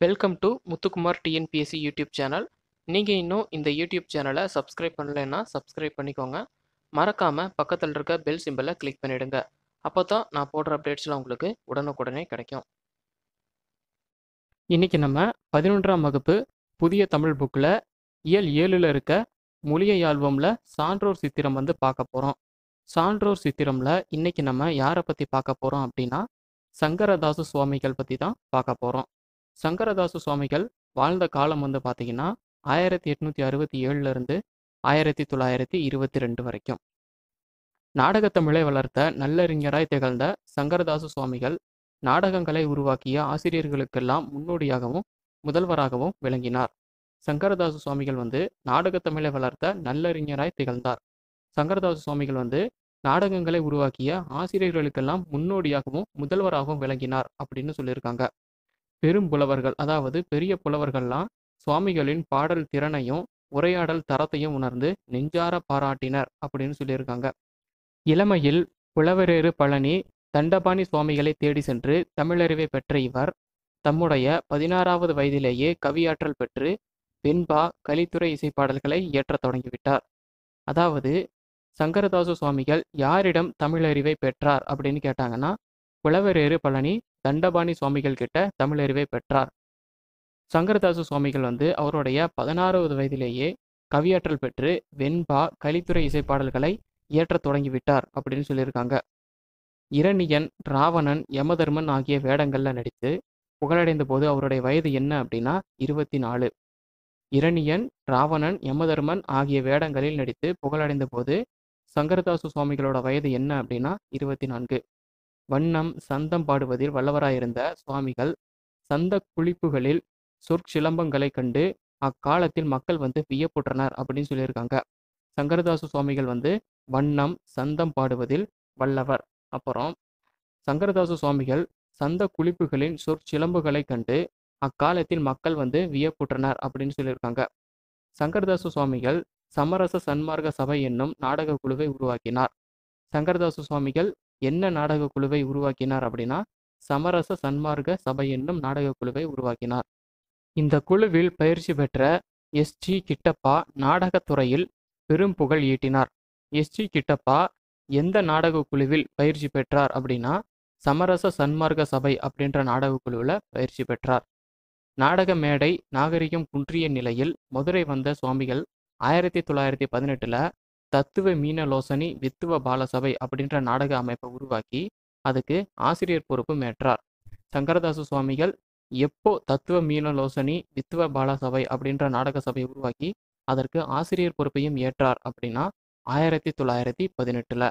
welcome to Muthukumar TNPSC YouTube channel நீங்கள் இன்னும் இந்த யூடியூப் சேனலை சப்ஸ்கிரைப் பண்ணலைன்னா சப்ஸ்கிரைப் பண்ணிக்கோங்க மறக்காமல் பக்கத்தில் இருக்க பெல் சிம்பிளை கிளிக் பண்ணிடுங்க அப்போ தான் நான் போடுற அப்டேட்ஸ்லாம் உங்களுக்கு உடனுக்குடனே கிடைக்கும் இன்றைக்கி நம்ம பதினொன்றாம் வகுப்பு புதிய தமிழ் புக்கில் இயல் ஏழில் இருக்க மொழியை ஆல்பமில் சான்றோர் சித்திரம் வந்து பார்க்க போகிறோம் சான்றோர் சித்திரமில் இன்றைக்கி நம்ம யாரை பற்றி பார்க்க போகிறோம் அப்படின்னா சங்கரதாசு சுவாமிகள் பற்றி தான் பார்க்க போகிறோம் சங்கரதாசு சுவாமிகள் வாழ்ந்த காலம் வந்து பார்த்தீங்கன்னா ஆயிரத்தி எட்நூற்றி அறுபத்தி ஏழுலேருந்து ஆயிரத்தி தொள்ளாயிரத்தி இருபத்தி ரெண்டு வரைக்கும் நாடகத்தமிழை வளர்த்த நல்லறிஞராய் திகழ்ந்த சங்கரதாசு சுவாமிகள் நாடகங்களை உருவாக்கிய ஆசிரியர்களுக்கெல்லாம் முன்னோடியாகவும் முதல்வராகவும் விளங்கினார் சங்கரதாசு சுவாமிகள் வந்து நாடகத்தமிழை வளர்த்த நல்லறிஞராய் திகழ்ந்தார் சங்கரதாசு சுவாமிகள் வந்து நாடகங்களை உருவாக்கிய ஆசிரியர்களுக்கெல்லாம் முன்னோடியாகவும் முதல்வராகவும் விளங்கினார் அப்படின்னு சொல்லியிருக்காங்க பெரும் புலவர்கள் அதாவது பெரிய புலவர்கள்லாம் சுவாமிகளின் பாடல் திறனையும் உரையாடல் தரத்தையும் உணர்ந்து நெஞ்சார பாராட்டினர் அப்படின்னு சொல்லியிருக்காங்க இளமையில் புலவரேறு பழனி தண்டபாணி சுவாமிகளை தேடி சென்று தமிழறிவை பெற்ற இவர் தம்முடைய பதினாறாவது வயதிலேயே கவியாற்றல் பெற்று வெண்பா கலித்துறை இசைப்பாடல்களை இயற்றத் தொடங்கிவிட்டார் அதாவது சங்கரதாசு சுவாமிகள் யாரிடம் தமிழறிவை பெற்றார் அப்படின்னு கேட்டாங்கன்னா புலவரேறு பழனி தண்டபாணி சுவாமிகள் கிட்ட தமிழறிவை பெற்றார் சங்கரதாசு சுவாமிகள் வந்து அவருடைய பதினாறாவது வயதிலேயே கவியாற்றல் பெற்று வெண்பா கலித்துறை இசைப்பாடல்களை இயற்றத் தொடங்கிவிட்டார் அப்படின்னு சொல்லியிருக்காங்க இரணியன் ராவணன் யமதர்மன் ஆகிய வேடங்களில் நடித்து புகழடைந்த போது அவருடைய வயது என்ன அப்படின்னா இருபத்தி நாலு இரணியன் ராவணன் யமதர்மன் ஆகிய வேடங்களில் நடித்து புகழடைந்த போது சங்கரதாசு சுவாமிகளோட வயது என்ன அப்படின்னா இருபத்தி நான்கு வண்ணம் சந்தம் பாடுவதில் வல்லவராயிருந்த சுவாமிகள் சந்த குளிப்புகளில் சொற்சிலம்பங்களை கண்டு அக்காலத்தில் மக்கள் வந்து வியப்புற்றனர் அப்படின்னு சொல்லியிருக்காங்க சங்கரதாசு சுவாமிகள் வந்து வண்ணம் சந்தம் பாடுவதில் வல்லவர் அப்புறம் சங்கரதாசு சுவாமிகள் சந்த குளிப்புகளின் சொற்சிலம்புகளை கண்டு அக்காலத்தில் மக்கள் வந்து வியப்புற்றனர் அப்படின்னு சொல்லியிருக்காங்க சங்கரதாசு சுவாமிகள் சமரச சன்மார்க்க சபை என்னும் நாடக குழுவை உருவாக்கினார் சங்கரதாசு சுவாமிகள் என்ன நாடக குழுவை உருவாக்கினார் அப்படின்னா சமரச சன்மார்க்க சபை என்னும் நாடக குழுவை உருவாக்கினார் இந்த குழுவில் பயிற்சி பெற்ற எஸ் ஜி கிட்டப்பா நாடகத்துறையில் பெரும் புகழ் ஈட்டினார் எஸ் ஜி கிட்டப்பா எந்த நாடக குழுவில் பயிற்சி பெற்றார் அப்படின்னா சமரச சன்மார்க்க சபை அப்படின்ற நாடக குழுவில் பயிற்சி பெற்றார் நாடக மேடை நாகரிகம் குன்றிய நிலையில் மதுரை வந்த சுவாமிகள் ஆயிரத்தி தொள்ளாயிரத்தி பதினெட்டில் தத்துவ மீனலோசனி வித்துவ பாலசபை அப்படின்ற நாடக அமைப்பை உருவாக்கி அதுக்கு ஆசிரியர் பொறுப்பும் ஏற்றார் சங்கரதாசு சுவாமிகள் எப்போ தத்துவ மீனலோசனி வித்துவ பாலசபை அப்படின்ற நாடக சபையை உருவாக்கி அதற்கு ஆசிரியர் பொறுப்பையும் ஏற்றார் அப்படின்னா ஆயிரத்தி தொள்ளாயிரத்தி பதினெட்டில்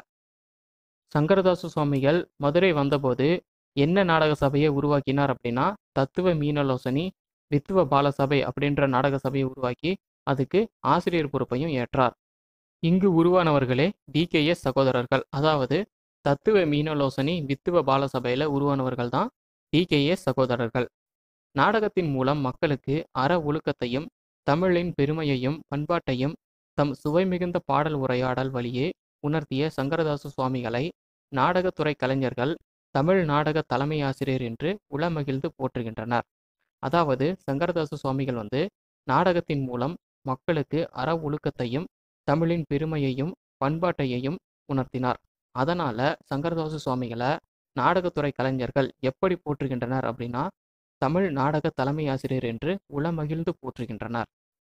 சங்கரதாசு சுவாமிகள் மதுரை வந்தபோது என்ன நாடக சபையை உருவாக்கினார் அப்படின்னா தத்துவ மீனலோசனி வித்துவ பாலசபை அப்படின்ற நாடக சபையை உருவாக்கி அதுக்கு ஆசிரியர் பொறுப்பையும் ஏற்றார் இங்கு உருவானவர்களே டிகேஎஸ் சகோதரர்கள் அதாவது தத்துவ மீனலோசனி வித்துவ பாலசபையில் உருவானவர்கள் தான் டிகேஎஸ் சகோதரர்கள் நாடகத்தின் மூலம் மக்களுக்கு அற ஒழுக்கத்தையும் தமிழின் பெருமையையும் பண்பாட்டையும் தம் சுவை மிகுந்த பாடல் உரையாடல் வழியே உணர்த்திய சங்கரதாசு சுவாமிகளை நாடகத்துறை கலைஞர்கள் தமிழ் நாடக தலைமை ஆசிரியர் என்று உளமகிழ்ந்து போற்றுகின்றனர் அதாவது சங்கரதாசு சுவாமிகள் வந்து நாடகத்தின் மூலம் மக்களுக்கு அற ஒழுக்கத்தையும் தமிழின் பெருமையையும் பண்பாட்டையையும் உணர்த்தினார் அதனால சங்கரதாசு சுவாமிகளை நாடகத்துறை கலைஞர்கள் எப்படி போற்றுகின்றனர் அப்படின்னா தமிழ் நாடக தலைமை ஆசிரியர் என்று உளமகிழ்ந்து போற்றுகின்றனர்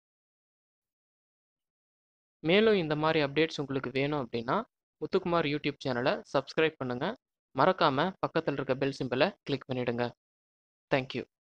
மேலும் இந்த மாதிரி அப்டேட்ஸ் உங்களுக்கு வேணும் அப்படின்னா முத்துக்குமார் யூடியூப் சேனலை சப்ஸ்கிரைப் பண்ணுங்கள் மறக்காமல் பக்கத்தில் இருக்க பெல் சிம்பிளை கிளிக் பண்ணிவிடுங்க தேங்க்யூ